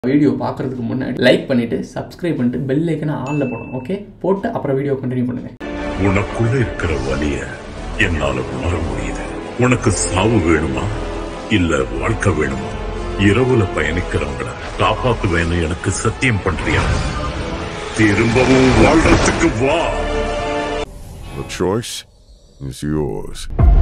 Video பார்க்குறதுக்கு முன்னாடி like பண்ணிவிட்டு சப்ஸ்கிரைப் பண்ணிட்டு பெல் ஐக்கனை ஆனில் போடணும் ஓகே போட்டு அப்புறம் வீடியோ கண்டினியூ பண்ணுங்கள் உனக்குள்ள இருக்கிற வலிய என்னால உணர முடியுது உனக்கு சாவு வேணுமா இல்ல வாழ்க்கை வேணுமா இரவுல பயணிக்கிறவங்கள காப்பாத்துவேன்னு எனக்கு சத்தியம் பண்றியா திரும்பவும் வாழ்றதுக்கு வா The choice is yours.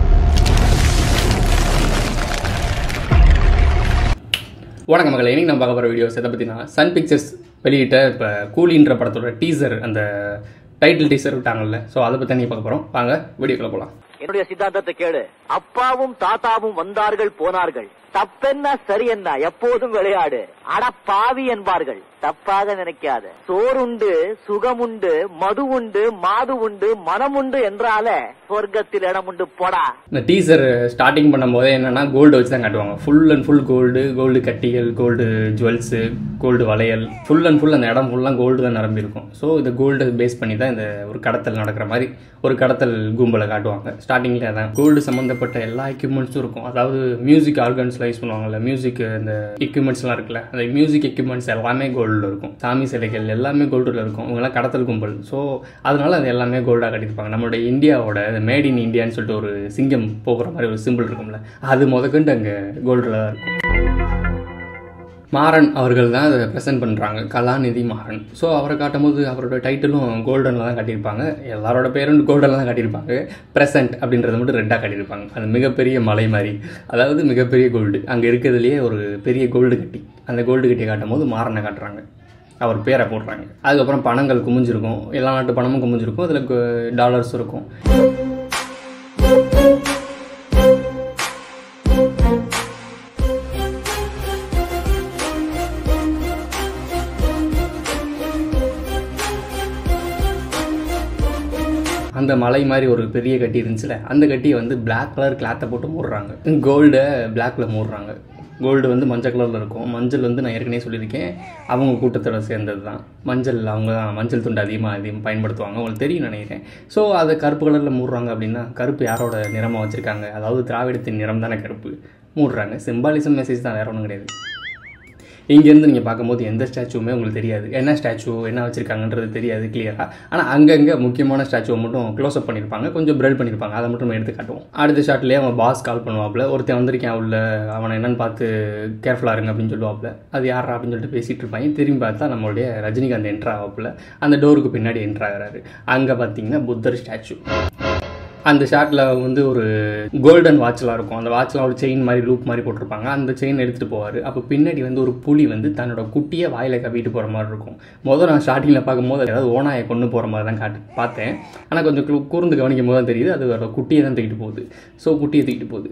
வணக்கம் மக்களை இன்னைக்கு நம்ம பார்க்க போகிற வீடியோஸ் எதை பற்றினா சன் பிக்சர்ஸ் வெளியிட்ட இப்போ கூலின்ற படத்தோட டீசர் அந்த டைட்டில் டீசர் விட்டாங்கல்ல ஸோ அதை பற்றி நீ பார்க்க போகிறோம் வாங்க வீடியோக்குள்ள போகலாம் என்னுடைய சித்தாந்தத்தை கேளு அப்பாவும் தாத்தாவும் வந்தார்கள் போனார்கள் தப்பென்ன சரி என்ன எப்போதும் விளையாடு அட பாவி என்பார்கள் தப்பாக நினைக்காத சோறுண்டு சுகமுண்டு மது உண்டு மாது உண்டு மனம் உண்டு என்றாலே சொர்க்கத்தில் இடம் உண்டு போடா இந்த டீசர் ஸ்டார்டிங் பண்ணும்போதே என்னன்னா கோல்டு வச்சு தான் காட்டுவாங்க full and full gold gold கட்டிகள் கோல்டு ஜுவல்ஸு கோல்டு வளையல் ஃபுல் அண்ட் ஃபுல் அந்த இடம் ஃபுல்லாக கோல்டு தான் நிரம்பி இருக்கும் ஸோ இந்த கோல்டு பேஸ் பண்ணி தான் இந்த ஒரு கடத்தல் நடக்கிற மாதிரி ஒரு கடத்தல் கும்பலை காட்டுவாங்க ஸ்டார்டிங்கில் அதான் கோல்டு சம்மந்தப்பட்ட எல்லா எக்யூப்மெண்ட்ஸும் இருக்கும் அதாவது மியூசிக் ஆர்கன்ஸ்லாம் யூஸ் பண்ணுவாங்கல்ல மியூசிக் இந்த எக்யூப்மெண்ட்ஸ்லாம் இருக்குல்ல அந்த மியூசிக் எக்யூப்மெண்ட்ஸ் எல்லாமே கோல்டில் இருக்கும் சாமி சிலைகள் எல்லாமே கோல்டில் இருக்கும் இவங்கெல்லாம் கடத்தல் கும்பல் ஸோ அதனால அது எல்லாமே கோல்டாக கட்டியிருப்பாங்க நம்மளுடைய இந்தியாவோட மேட் இன் இந்தியான்னு சொல்லிட்டு ஒரு சிங்கம் போகிற மாதிரி ஒரு சிம்பிள் இருக்கும்ல அது முதற்கொண்டு அங்கே கோல்டில் தான் இருக்கும் மாறன் அவர்கள் தான் அதை ப்ரெசென்ட் பண்ணுறாங்க கலாநிதி மாறன் ஸோ அவரை காட்டும்போது அவரோட டைட்டிலும் கோல்டனில் தான் காட்டியிருப்பாங்க எல்லாரோட பேரும் கோல்டனில் தான் காட்டியிருப்பாங்க ப்ரெசென்ட் அப்படின்றத மட்டும் ரெட்டாக காட்டியிருப்பாங்க அது மிகப்பெரிய மலை மாதிரி அதாவது மிகப்பெரிய கோல்டு அங்கே இருக்கிறதுலையே ஒரு பெரிய கோல்டு கட்டி அந்த கோல்டு கட்டியை காட்டும் போது மாறனை காட்டுறாங்க அவர் பேரை போடுறாங்க அதுக்கப்புறம் பணங்கள் குமிஞ்சிருக்கும் எல்லா நாட்டு பணமும் குமிஞ்சிருக்கும் அதில் டாலர்ஸ் இருக்கும் அந்த மலை மாதிரி ஒரு பெரிய கட்டி இருந்துச்சுல அந்த கட்டியை வந்து Black கலர் கிளாத்தை போட்டு மூடுறாங்க கோல்டை பிளாக்ல மூடுறாங்க கோல்டு வந்து மஞ்சள் கலரில் இருக்கும் மஞ்சள் வந்து நான் ஏற்கனவே சொல்லியிருக்கேன் அவங்க கூட்டத்தோட சேர்ந்தது தான் மஞ்சள் அவங்க தான் மஞ்சள் துண்டு அதிகமாக அதிகம் பயன்படுத்துவாங்க உங்களுக்கு தெரியும் நினைக்கிறேன் ஸோ அதை கருப்பு கலரில் மூடுறாங்க அப்படின்னா கருப்பு யாரோட நிறமாக வச்சுருக்காங்க அதாவது திராவிடத்தின் நிறம் தானே கருப்பு மூடுறாங்க சிம்பாலிசம் மெசேஜ் தான் வேற ஒன்றும் கிடையாது இங்கேருந்து நீங்கள் பார்க்கும்போது எந்த ஸ்டாச்சுவுமே உங்களுக்கு தெரியாது என்ன ஸ்டாச்சு என்ன வச்சுருக்காங்கன்றது தெரியாது கிளியராக ஆனால் அங்கங்கே முக்கியமான ஸ்டாச்சுவை மட்டும் க்ளோஸ்அப் பண்ணியிருப்பாங்க கொஞ்சம் பிரெல் பண்ணியிருப்பாங்க அதை மட்டும் நம்ம எடுத்து காட்டுவோம் அடுத்த ஷாட்லேயே அவன் பாஸ் கால் பண்ணுவாப்புல ஒருத்தன் வந்திருக்கேன் உள்ள அவனை என்னன்னு பார்த்து கேர்ஃபுல்லாக இருங்க அப்படின்னு சொல்லுவாப்புல அது யாரா அப்படின்னு சொல்லிட்டு பேசிகிட்டு இருப்பாங்க திரும்பி பார்த்தா நம்மளுடைய ரஜினிகாந்த் என்ட்ரு ஆவாப்புல அந்த டோருக்கு பின்னாடி என்ட்ரு ஆகிறாரு அங்கே பார்த்தீங்கன்னா புத்தர் ஸ்டாச்சு அந்த ஷாட்டில் வந்து ஒரு கோல்டன் வாட்ச்லாம் இருக்கும் அந்த வாட்ச்லாம் ஒரு செயின் மாதிரி லூப் மாதிரி போட்டிருப்பாங்க அந்த செயின் எடுத்துகிட்டு போவார் அப்போ பின்னாடி வந்து ஒரு புலி வந்து தன்னோட குட்டியை வாயில் கவிட்டு போகிற மாதிரி இருக்கும் முதல் நான் ஸ்டார்டிங்கில் பார்க்கும்போது ஏதாவது ஓனாயை கொண்டு போகிற மாதிரி தான் காட்டு பார்த்தேன் ஆனால் கொஞ்சம் கூ- கூர்ந்து கவனிக்கும் போது தான் தெரியுது அது அதோட குட்டியை தான் தூக்கிட்டு போகுது ஸோ குட்டியை தூக்கிட்டு போகுது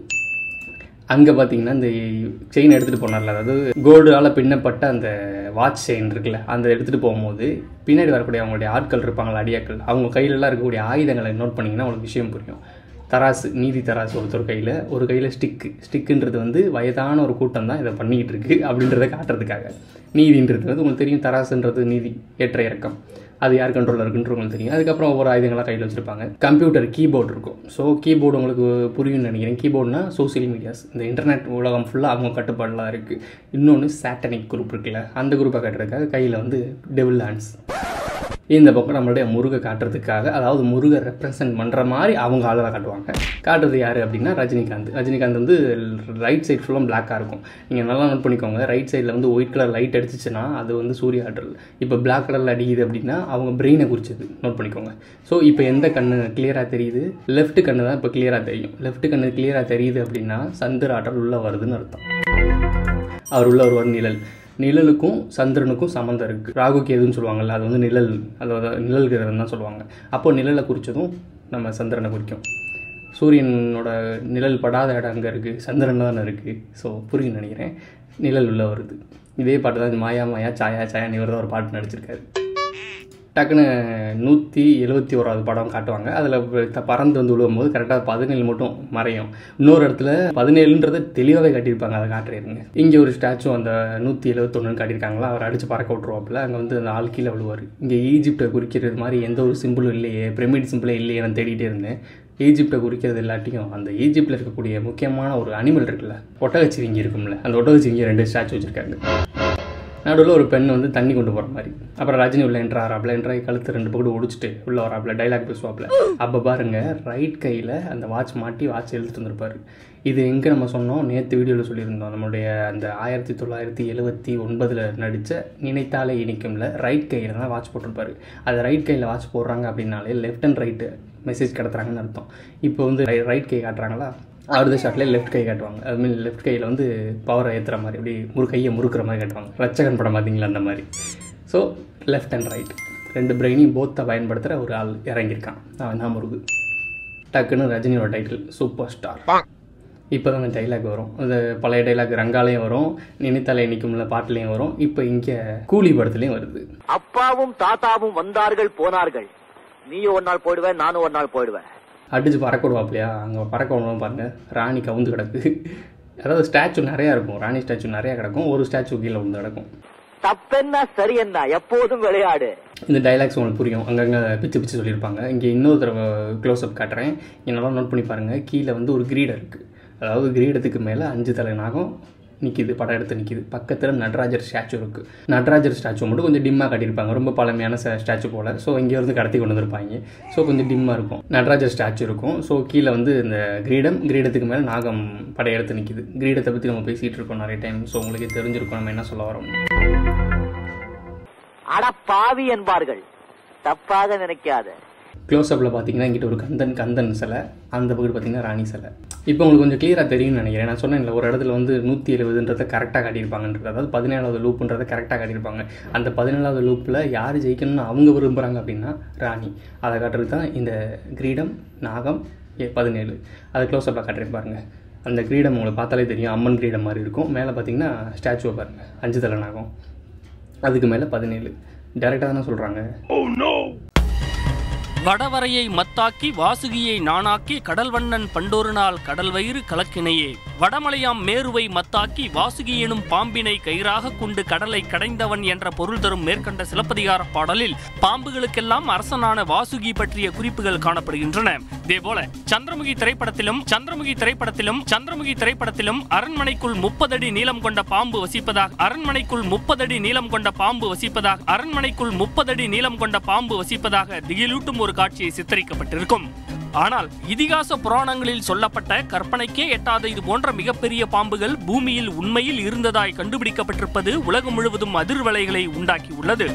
அங்கே பார்த்தீங்கன்னா இந்த செயின் எடுத்துகிட்டு போனார்ல அதாவது கோல்டால் பின்னப்பட்ட அந்த வாட்ச் செயின் இருக்குல்ல அந்த எடுத்துகிட்டு போகும்போது பின்னாடி வரக்கூடிய அவங்களுடைய ஆட்கள் இருப்பாங்களா அடியாட்கள் அவங்க கையிலலாம் இருக்கக்கூடிய ஆயுதங்களை நோட் பண்ணிங்கன்னா உங்களுக்கு விஷயம் புரியும் தராசு நீதி தராசு ஒருத்தர் கையில் ஒரு கையில் ஸ்டிக்கு ஸ்டிக்குன்றது வந்து வயதான ஒரு கூட்டம் தான் இதை பண்ணிக்கிட்டு இருக்கு அப்படின்றத காட்டுறதுக்காக நீதின்றது வந்து உங்களுக்கு தெரியும் தராசுன்றது நீதி ஏற்ற இறக்கம் அது யார் கண்ட்ரோலில் இருக்குன்றது உங்களுக்கு தெரியும் அதுக்கப்புறம் ஒவ்வொரு ஆயுதங்களாக கையில் வச்சுருப்பாங்க கம்ப்யூட்டர் கீபோர்டு இருக்கும் ஸோ கீபோர்டு உங்களுக்கு புரியும்னு நினைக்கிறேன் கீபோர்டுனா சோசியல் மீடியாஸ் இந்த இன்டர்நெட் உலகம் ஃபுல்லாக அவங்க கட்டுப்பாடெலாம் இருக்குது இன்னொன்று சாட்டனிக் குரூப் இருக்குல்ல அந்த குரூப்பை காட்டுறதுக்காக கையில் வந்து டெவில் ஹேண்ட்ஸ் இந்த பக்கம் நம்மளுடைய முருகை காட்டுறதுக்காக அதாவது முருகை ரெப்ரசன்ட் பண்ணுற மாதிரி அவங்க ஆளுகளை காட்டுவாங்க காட்டுறது யார் அப்படின்னா ரஜினிகாந்த் ரஜினிகாந்த் வந்து ரைட் சைடு ஃபுல்லாக பிளாக்காக இருக்கும் நீங்கள் நல்லா நோட் பண்ணிக்கோங்க ரைட் சைடில் வந்து ஒயிட் கலர் லைட் அடிச்சிச்சுன்னா அது வந்து சூரிய ஆற்றல் இப்போ பிளாக் கலரில் அடிக்குது அப்படின்னா அவங்க பிரெயினை குறிச்சது நோட் பண்ணிக்கோங்க ஸோ இப்போ எந்த கண்ணு கிளியராக தெரியுது லெஃப்ட் கண்ணு தான் இப்போ கிளியராக தெரியும் லெஃப்ட் கண்ணு கிளியராக தெரியுது அப்படின்னா சந்திர ஆற்றல் உள்ளே வருதுன்னு அர்த்தம் அவர் உள்ள ஒருவர் நிழல் நிழலுக்கும் சந்திரனுக்கும் சம்மந்தம் இருக்குது ராகு கேதுன்னு சொல்லுவாங்கல்ல அது வந்து நிழல் அதாவது நிழல் கிரகம் தான் சொல்லுவாங்க அப்போ நிழலை குறித்ததும் நம்ம சந்திரனை குறிக்கும் சூரியனோட நிழல் படாத இடம் அங்கே இருக்குது சந்திரன் தானே இருக்குது ஸோ புரியும் நினைக்கிறேன் நிழல் உள்ள வருது இதே பாட்டு தான் மாயா மாயா சாயா சாயா இவர் தான் ஒரு பாட்டு நடிச்சிருக்காரு டக்குன்னு நூற்றி எழுபத்தி ஓராவது படம் காட்டுவாங்க அதில் பறந்து வந்து விழுகும்போது கரெக்டாக பதினேழு மட்டும் மறையும் இன்னொரு இடத்துல பதினேழுன்றதை தெளிவாகவே காட்டியிருப்பாங்க அதை காட்டுறீங்க இங்கே ஒரு ஸ்டாச்சு அந்த நூற்றி எழுபத்தொன்னு காட்டியிருக்காங்களா அவர் அடித்து பறக்க விட்ருவாப்புல அங்கே வந்து அந்த ஆள் கீழே விழுவார் இங்கே ஈஜிப்டை குறிக்கிறது மாதிரி எந்த ஒரு சிம்பிளும் இல்லையே பிரமிட் சிம்பிளே இல்லையே நான் தேடிட்டே இருந்தேன் ஈஜிப்டை குறிக்கிறது இல்லாட்டியும் அந்த ஈஜிப்டில் இருக்கக்கூடிய முக்கியமான ஒரு அனிமல் இருக்குல்ல ஒட்டகச்சிவிங்கி இருக்கும்ல அந்த ஒட்டகச்சிவிங்கி ரெண்டு ஸ்டாச்சு வச்சுருக்காங்க நடுவில் ஒரு பெண் வந்து தண்ணி கொண்டு போகிற மாதிரி அப்புறம் ரஜினி உள்ள என்ட்ரா ஆறாப்ல என்ட்ராய் கழுத்து ரெண்டு பக்கம் ஒடிச்சிட்டு உள்ள வராப்ல டைலாக் பேசுவாப்ல அப்போ பாருங்க ரைட் கையில் அந்த வாட்ச் மாட்டி வாட்ச் எழுத்துட்டு வந்திருப்பாரு இது எங்கே நம்ம சொன்னோம் நேற்று வீடியோவில் சொல்லியிருந்தோம் நம்மளுடைய அந்த ஆயிரத்தி தொள்ளாயிரத்தி எழுபத்தி ஒன்பதில் நடித்த நினைத்தாலே இனிக்கும்ல ரைட் கையில் தான் வாட்ச் போட்டிருப்பாரு அது ரைட் கையில் வாட்ச் போடுறாங்க அப்படின்னாலே லெஃப்ட் அண்ட் ரைட்டு மெசேஜ் கடத்துறாங்கன்னு அர்த்தம் இப்போ வந்து ரைட் கை காட்டுறாங்களா அடுத்த ஷாட்லேயே லெஃப்ட் கை காட்டுவாங்க அது மீன் லெஃப்ட் கையில் வந்து பவரை ஏற்றுற மாதிரி அப்படி முறு கையை முறுக்கிற மாதிரி காட்டுவாங்க ரச்சகன் படம் பார்த்தீங்களா அந்த மாதிரி ஸோ லெஃப்ட் அண்ட் ரைட் ரெண்டு பிரெயினையும் போத்தை பயன்படுத்துகிற ஒரு ஆள் இறங்கியிருக்கான் அவன் தான் முருகு டக்குன்னு ரஜினியோட டைட்டில் சூப்பர் ஸ்டார் இப்போ தான் அந்த டைலாக் வரும் அந்த பழைய டைலாக் ரங்காலையும் வரும் நினைத்தாலே நிற்கும்ல பாட்டுலேயும் வரும் இப்போ இங்கே கூலி படத்துலேயும் வருது அப்பாவும் தாத்தாவும் வந்தார்கள் போனார்கள் நீயும் ஒரு நாள் போயிடுவேன் நானும் ஒரு நாள் போயிடுவேன் அடிச்சு பறக்க விடுவாப்லையா அங்கே பறக்க விடுவோம் பாருங்க ராணி கவுந்து கிடக்கு அதாவது ஸ்டாச்சு நிறையா இருக்கும் ராணி ஸ்டாச்சு நிறையா கிடக்கும் ஒரு ஸ்டாச்சு கீழே வந்து கிடக்கும் தப்பென்ன சரி என்ன எப்போதும் விளையாடு இந்த டைலாக்ஸ் உங்களுக்கு புரியும் அங்கங்கே பிச்சு பிச்சு சொல்லியிருப்பாங்க இங்கே இன்னொரு தடவை க்ளோஸ்அப் காட்டுறேன் என்னெல்லாம் நோட் பண்ணி பாருங்கள் கீழே வந்து ஒரு கிரீடம் இருக்குது அதாவது கிரீடத்துக்கு மேலே அஞ்சு தலை நாகம் நிற்கிது படம் எடுத்து நிற்கிது பக்கத்தில் நடராஜர் ஸ்டாச்சு இருக்குது நடராஜர் ஸ்டாச்சு மட்டும் கொஞ்சம் டிம்மாக காட்டியிருப்பாங்க ரொம்ப பழமையான ஸ்டாச்சு போல் ஸோ இங்கேருந்து கடத்தி கொண்டு வந்திருப்பாங்க ஸோ கொஞ்சம் டிம்மாக இருக்கும் நடராஜர் ஸ்டாச்சு இருக்கும் ஸோ கீழே வந்து இந்த கிரீடம் கிரீடத்துக்கு மேலே நாகம் படையெடுத்து நிற்கிது கிரீடத்தை பற்றி நம்ம பேசிகிட்டு இருக்கோம் நிறைய டைம் ஸோ உங்களுக்கு தெரிஞ்சிருக்கும் நம்ம என்ன சொல்ல வரோம் அட பாவி என்பார்கள் தப்பாக நினைக்காத க்ளோஸ்அப்பில் பார்த்தீங்கன்னா இங்கிட்ட ஒரு கந்தன் கந்தன் சிலை அந்த பக்கம் பார்த்தீங்கன்னா ராணி சிலை இப்போ உங்களுக்கு கொஞ்சம் கிளியராக தெரியும்னு நினைக்கிறேன் நான் சொன்னேன்ல ஒரு இடத்துல வந்து நூற்றி எழுபதுன்றதை கரெக்டாக காட்டியிருப்பாங்கன்றது அதாவது பதினேழாவது லூப்புன்றதை கரெக்டாக காட்டியிருப்பாங்க அந்த பதினேழாவது லூப்பில் யார் ஜெயிக்கணும்னு அவங்க விரும்புகிறாங்க அப்படின்னா ராணி அதை காட்டுறது தான் இந்த கிரீடம் நாகம் ஏ பதினேழு அதை க்ளோஸ்அப்பில் காட்டியிருப்பாருங்க அந்த கிரீடம் உங்களுக்கு பார்த்தாலே தெரியும் அம்மன் கிரீடம் மாதிரி இருக்கும் மேலே பார்த்தீங்கன்னா ஸ்டாச்சுவை பாருங்கள் அஞ்சு தலை நாகம் அதுக்கு மேலே பதினேழு டேரெக்டாக தானே சொல்கிறாங்க வடவரையை மத்தாக்கி வாசுகியை நானாக்கி கடல்வண்ணன் பண்டொரு நாள் கடல் வயிறு கலக்கினையே வடமலையாம் மேருவை மத்தாக்கி வாசுகி எனும் பாம்பினை கயிறாக கொண்டு கடலை கடைந்தவன் என்ற பொருள் தரும் மேற்கண்ட சிலப்பதிகார பாடலில் பாம்புகளுக்கெல்லாம் அரசனான வாசுகி பற்றிய குறிப்புகள் காணப்படுகின்றன இதேபோல சந்திரமுகி திரைப்படத்திலும் சந்திரமுகி திரைப்படத்திலும் சந்திரமுகி திரைப்படத்திலும் அரண்மனைக்குள் முப்பது அடி நீளம் கொண்ட பாம்பு வசிப்பதாக அரண்மனைக்குள் முப்பது அடி நீளம் கொண்ட பாம்பு வசிப்பதாக அரண்மனைக்குள் முப்பது அடி நீளம் கொண்ட பாம்பு வசிப்பதாக திகிலூட்டும் ஒரு காட்சியை சித்தரிக்கப்பட்டிருக்கும் ஆனால் இதிகாச புராணங்களில் சொல்லப்பட்ட கற்பனைக்கே எட்டாத இது போன்ற மிகப்பெரிய பாம்புகள் பூமியில் உண்மையில் இருந்ததாய் கண்டுபிடிக்கப்பட்டிருப்பது உலகம் முழுவதும் அதிர்வலைகளை உண்டாக்கியுள்ளது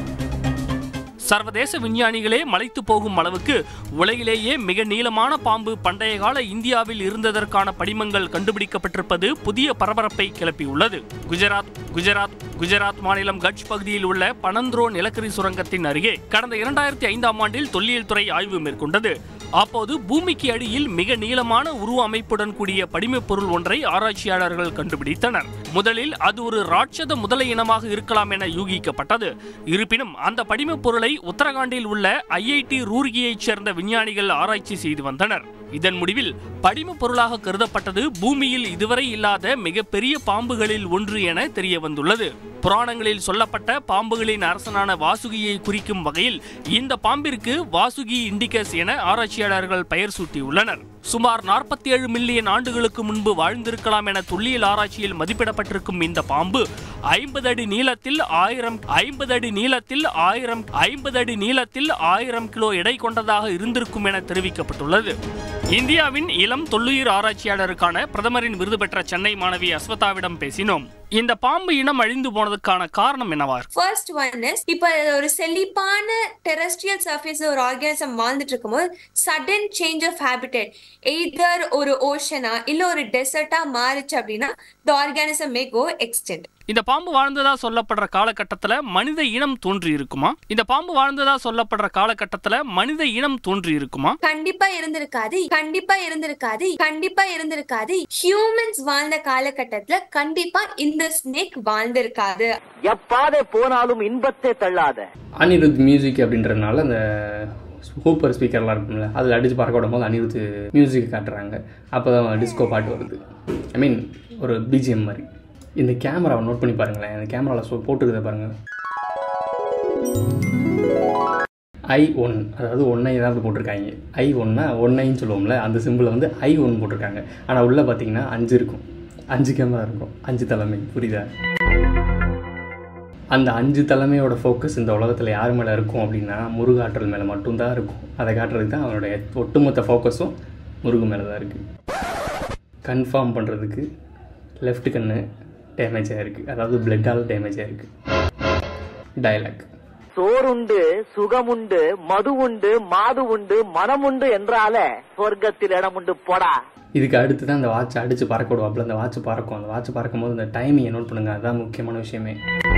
சர்வதேச விஞ்ஞானிகளே மலைத்து போகும் அளவுக்கு உலகிலேயே மிக நீளமான பாம்பு பண்டைய கால இந்தியாவில் இருந்ததற்கான படிமங்கள் கண்டுபிடிக்கப்பட்டிருப்பது புதிய பரபரப்பை கிளப்பியுள்ளது குஜராத் குஜராத் குஜராத் மாநிலம் கட்ச் பகுதியில் உள்ள பனந்த்ரோ நிலக்கரி சுரங்கத்தின் அருகே கடந்த இரண்டாயிரத்தி ஐந்தாம் ஆண்டில் தொல்லியல் துறை ஆய்வு மேற்கொண்டது அப்போது பூமிக்கு அடியில் மிக நீளமான உருவ அமைப்புடன் கூடிய படிமப் பொருள் ஒன்றை ஆராய்ச்சியாளர்கள் கண்டுபிடித்தனர் முதலில் அது ஒரு ராட்சத முதலை இனமாக இருக்கலாம் என யூகிக்கப்பட்டது இருப்பினும் அந்த படிமப் பொருளை உத்தரகாண்டில் உள்ள ஐஐடி ரூர்கியைச் சேர்ந்த விஞ்ஞானிகள் ஆராய்ச்சி செய்து வந்தனர் இதன் முடிவில் படிமப் பொருளாக கருதப்பட்டது பூமியில் இதுவரை இல்லாத மிகப்பெரிய பாம்புகளில் ஒன்று என தெரிய வந்துள்ளது புராணங்களில் சொல்லப்பட்ட பாம்புகளின் அரசனான வாசுகியை குறிக்கும் வகையில் இந்த பாம்பிற்கு வாசுகி இண்டிகஸ் என ஆராய்ச்சியாளர்கள் பெயர் சூட்டியுள்ளனர் சுமார் நாற்பத்தி ஏழு மில்லியன் ஆண்டுகளுக்கு முன்பு வாழ்ந்திருக்கலாம் என தொல்லியல் ஆராய்ச்சியில் மதிப்பிடப்பட்டிருக்கும் இந்த பாம்பு ஐம்பது அடி நீளத்தில் ஆயிரம் ஐம்பது அடி நீளத்தில் ஆயிரம் ஐம்பது அடி நீளத்தில் ஆயிரம் கிலோ எடை கொண்டதாக இருந்திருக்கும் என தெரிவிக்கப்பட்டுள்ளது இந்தியாவின் இளம் தொல்லுயிர் ஆராய்ச்சியாளருக்கான பிரதமரின் விருது பெற்ற சென்னை மாணவி அஸ்வதாவிடம் பேசினோம் இந்த பாம்பு இனம் அழிந்து போனதுக்கான காரணம் என்னவா இருக்கு? ஃபர்ஸ்ட் ஒன் இஸ் இப்போ ஒரு செழிப்பான டெரஸ்ட்ரியல் சர்ஃபேஸ் ஒரு ஆர்கானிசம் வாழ்ந்துட்டு இருக்கும்போது sudden change of habitat either ஒரு ஓஷனா இல்ல ஒரு டெசர்ட்டா மாறுச்சு அப்படின்னா த ஆர்கானிசம் மே கோ எக்ஸ்டென்ட் இந்த பாம்பு வாழ்ந்ததா சொல்லப்படுற காலகட்டத்துல மனித இனம் தோன்றி இருக்குமா இந்த பாம்பு வாழ்ந்ததா சொல்லப்படுற காலகட்டத்துல மனித இனம் தோன்றி இருக்குமா கண்டிப்பா இருந்திருக்காது கண்டிப்பா இருந்திருக்காது கண்டிப்பா இருந்திருக்காது ஹியூமன்ஸ் வாழ்ந்த காலகட்டத்துல கண்டிப்பா இந்த ஸ்னேக் வாழ்ந்திருக்காது எப்பாதை போனாலும் இன்பத்தை தள்ளாத அனிருத் மியூசிக் அப்படின்றதுனால அந்த சூப்பர் ஸ்பீக்கர்லாம் இருக்கும்ல அதில் அடித்து பறக்க விடும்போது அனிருத் மியூசிக் காட்டுறாங்க அப்போ தான் டிஸ்கோ பாட்டு வருது ஐ மீன் ஒரு பிஜிஎம் மாதிரி இந்த கேமராவை நோட் பண்ணி பாருங்களேன் இந்த கேமராவில் சொ போட்டுருக்கத பாருங்கள் ஐ ஒன் அதாவது ஒன்னை தான் அப்படி போட்டிருக்காங்க ஐ ஒன்னா ஒன்னைன்னு சொல்லுவோம்ல அந்த சிம்பிளை வந்து ஐ ஒன் போட்டிருக்காங்க ஆனால் உள்ளே பார்த்தீங்கன்னா அஞ்சு இருக்கும் அஞ்சு கேமரா இருக்கும் அஞ்சு தலைமை புரியுதா அந்த அஞ்சு தலைமையோட ஃபோக்கஸ் இந்த உலகத்தில் யார் மேலே இருக்கும் அப்படின்னா முருகாற்றல் மேலே மட்டும்தான் இருக்கும் அதை காட்டுறதுக்கு தான் அவனுடைய ஒட்டுமொத்த ஃபோக்கஸும் முருகு மேலே தான் இருக்குது கன்ஃபார்ம் பண்ணுறதுக்கு லெஃப்ட் கண்ணு டேமேஜ் ஆகிருக்கு அதாவது பிளட்டால் டேமேஜ் ஆகிருக்கு டயலாக் சோறுண்டு சுகமுண்டு மது உண்டு மாது உண்டு மனமுண்டு என்றால சொர்க்கத்தில் இடமுண்டு போடா இதுக்கு அடுத்து தான் அந்த வாட்ச் அடித்து பறக்க விடுவாப்புல அந்த வாட்ச் பறக்கும் அந்த வாட்ச் பறக்கும் போது அந்த டைமிங்கை நோட் பண்ணுங்க அதுதான் முக்கியமான விஷயமே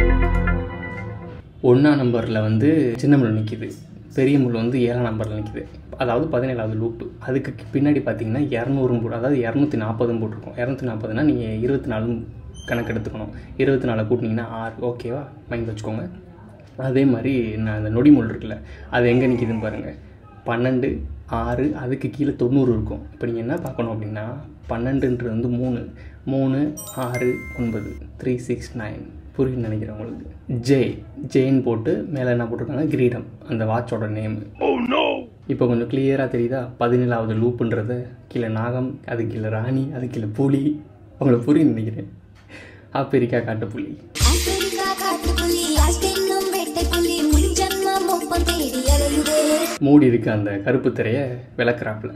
ஒன்றா நம்பரில் வந்து சின்ன முள் நிற்கிது பெரிய முள் வந்து ஏழாம் நம்பரில் நிற்கிது அதாவது பதினேழாவது லூப்பு அதுக்கு பின்னாடி பார்த்தீங்கன்னா இரநூறும் போட்டு அதாவது இரநூத்தி நாற்பதும் போட்டிருக்கோம் இரநூத்தி நாற்பதுனா நீங்கள் இருபத்தி நாலும் கணக்கு எடுத்துக்கணும் இருபத்தி நாலு கூட்டினீங்கன்னா ஆறு ஓகேவா மைண்ட் வச்சுக்கோங்க அதே மாதிரி நான் அந்த நொடிமுள் இருக்குல்ல அது எங்கே நிற்கிதுன்னு பாருங்கள் பன்னெண்டு ஆறு அதுக்கு கீழே தொண்ணூறு இருக்கும் இப்போ நீங்கள் என்ன பார்க்கணும் அப்படின்னா பன்னெண்டுன்றது வந்து மூணு மூணு ஆறு ஒன்பது த்ரீ சிக்ஸ் நைன் புரியுன்னு நினைக்கிறேன் உங்களுக்கு ஜே ஜேன்னு போட்டு மேலே என்ன போட்டிருக்காங்க கிரீடம் அந்த வாட்சோட நேம் இப்போ கொஞ்சம் கிளியராக தெரியுதா பதினேழாவது லூப்புன்றது கீழே நாகம் அது கீழே ராணி அது கீழே புலி உங்களுக்கு புரியுன்னு நினைக்கிறேன் ஆப்பிரிக்கா காட்டுப்புலி ஆப்பிரிக்கா காட்டுப்புலி ஆஸ்தின்னும் வேட்டைப்புலி முன் ஜன்மம் ஒப்பம் தேடி அலையுதே மூடி இருக்க அந்த கருப்பு திரையை விளக்குறாப்புல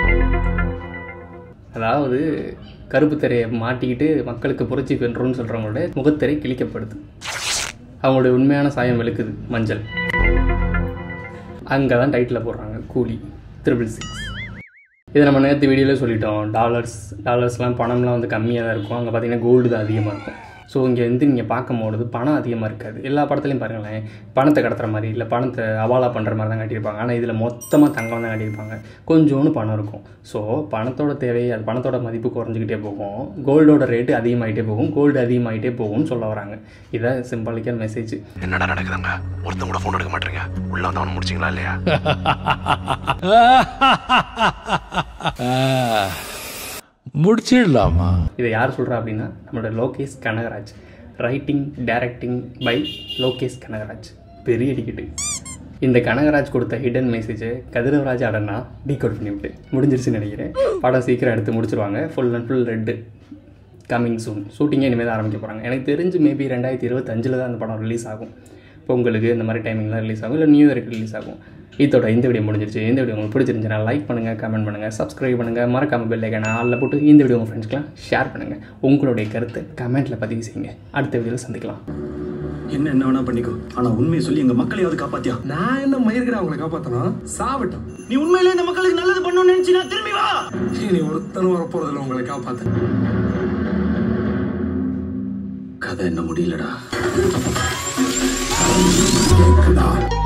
அதாவது கருப்பு திரையை மாட்டிக்கிட்டு மக்களுக்கு புரட்சி வென்றோம்னு சொல்கிறவங்களோட முகத்திரை கிழிக்கப்படுது அவங்களுடைய உண்மையான சாயம் வெளுக்குது மஞ்சள் அங்கே தான் டைட்டில் போடுறாங்க கூலி த்ரிபிள் சிக்ஸ் இதை நம்ம நேற்று வீடியோவில் சொல்லிட்டோம் டாலர்ஸ் டாலர்ஸ்லாம் பணம்லாம் வந்து கம்மியாக தான் இருக்கும் அங்கே பார்த்தீங்கன்னா கோல்டு தான் அதிகமாக இருக்கும் ஸோ இங்கே வந்து நீங்கள் பார்க்கும்போது பணம் அதிகமாக இருக்காது எல்லா படத்துலையும் பாருங்களேன் பணத்தை கடத்துற மாதிரி இல்லை பணத்தை அவாலா பண்ணுற மாதிரி தான் காட்டியிருப்பாங்க ஆனால் இதில் மொத்தமாக தங்கம் தான் காட்டியிருப்பாங்க கொஞ்சோண்டு பணம் இருக்கும் ஸோ பணத்தோட தேவை அது பணத்தோட மதிப்பு குறைஞ்சிக்கிட்டே போகும் கோல்டோட ரேட்டு அதிகமாகிட்டே போகும் கோல்டு அதிகமாகிட்டே போகும்னு சொல்ல வராங்க இதான் சிம்பாலிக்கல் மெசேஜ் என்னடா நடக்குதுங்க ஒருத்தன் கூட ஃபோன் எடுக்க மாட்டேங்க உள்ள வந்து அவனை முடிச்சிங்களா இல்லையா முடிச்சிடலாமா இதை யார் சொல்கிறா அப்படின்னா நம்மளோட Lokesh Kanagaraj writing directing by Lokesh Kanagaraj பெரிய டிக்கெட்டு இந்த கனகராஜ் கொடுத்த ஹிடன் மெசேஜை கதிரவராஜ் அடனா டீகோட் பண்ணி விட்டு முடிஞ்சிருச்சுன்னு நினைக்கிறேன் படம் சீக்கிரம் எடுத்து முடிச்சிருவாங்க full and full red coming soon ஷூட்டிங்கே இனிமேல் தான் ஆரம்பிக்க போகிறாங்க எனக்கு தெரிஞ்சு மேபி ரெண்டாயிரத்தி இருபத்தஞ்சில் தான் அந்த படம் ரிலீஸ் ஆகும் பொங்கலுக்கு இந்த மாதிரி டைமிங்லாம் ரிலீஸ் ஆகும் இல்லை நியூ இயருக்கு ரிலீஸ் ஆகும் இதோட இந்த வீடியோ முடிஞ்சிருச்சு இந்த வீடியோ உங்களுக்கு பிடிச்சிருந்துச்சுன்னா லைக் பண்ணுங்கள் கமெண்ட் பண்ணுங்கள் சப்ஸ்கிரைப் பண்ணுங்கள் மறக்காம பெல் ஐக்கான ஆளில் போட்டு இந்த வீடியோ உங்கள் ஃப்ரெண்ட்ஸ்க்குலாம் ஷேர் பண்ணுங்கள் உங்களுடைய கருத்தை கமெண்ட்டில் பதிவு செய்யுங்க அடுத்த வீடியோவில் சந்திக்கலாம் என்ன என்ன வேணா பண்ணிக்கோ ஆனா உண்மையை சொல்லி எங்க மக்களையாவது காப்பாத்தியா நான் என்ன மயிருக்கிறேன் அவங்களை காப்பாத்தணும் சாவட்டும் நீ உண்மையிலே இந்த மக்களுக்கு நல்லது பண்ணணும்னு நினைச்சு நான் திரும்பி வா நீ ஒருத்தனும் வரப்போறதில்ல உங்களை காப்பாத்த கதை என்ன முடியலடா கேக்குதா